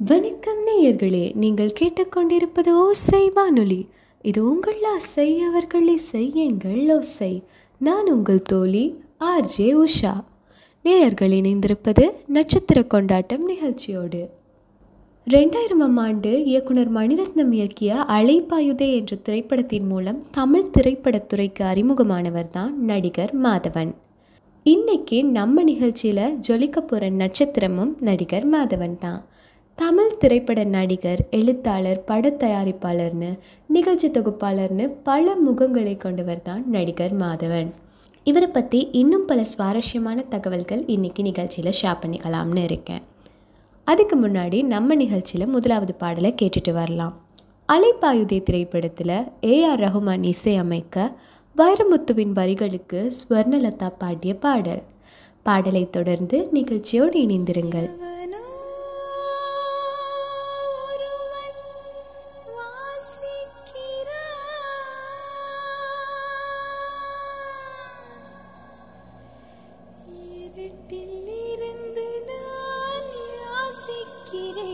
வணக்கம் நேயர்களே நீங்கள் கேட்டுக்கொண்டிருப்பது ஓசை வானொலி இது உங்கள் ஆசை அவர்கள் இசை எங்கள் ஓசை நான் உங்கள் தோழி ஆர்ஜே உஷா நேயர்கள் இணைந்திருப்பது நட்சத்திர கொண்டாட்டம் நிகழ்ச்சியோடு ரெண்டாயிரமாம் ஆண்டு இயக்குனர் மணிரத்னம் இயக்கிய அலைப்பாயுதே என்ற திரைப்படத்தின் மூலம் தமிழ் திரைப்படத்துறைக்கு அறிமுகமானவர் தான் நடிகர் மாதவன் இன்னைக்கு நம்ம நிகழ்ச்சியில் ஜொலிக்க போகிற நட்சத்திரமும் நடிகர் மாதவன் தான் தமிழ் திரைப்பட நடிகர் எழுத்தாளர் பட தயாரிப்பாளர்னு நிகழ்ச்சி தொகுப்பாளர்னு பல முகங்களை கொண்டவர் தான் நடிகர் மாதவன் இவரை பற்றி இன்னும் பல சுவாரஸ்யமான தகவல்கள் இன்னைக்கு நிகழ்ச்சியில் ஷேர் பண்ணிக்கலாம்னு இருக்கேன் அதுக்கு முன்னாடி நம்ம நிகழ்ச்சியில் முதலாவது பாடலை கேட்டுட்டு வரலாம் அலைப்பாயுதே திரைப்படத்தில் ஏஆர் ரஹ்மான் இசையமைக்க வைரமுத்துவின் வரிகளுக்கு ஸ்வர்ணலதா பாடிய பாடல் பாடலை தொடர்ந்து நிகழ்ச்சியோடு இணைந்திருங்கள் இருட்டில் இருந்து நான் யாசிக்கிறேன்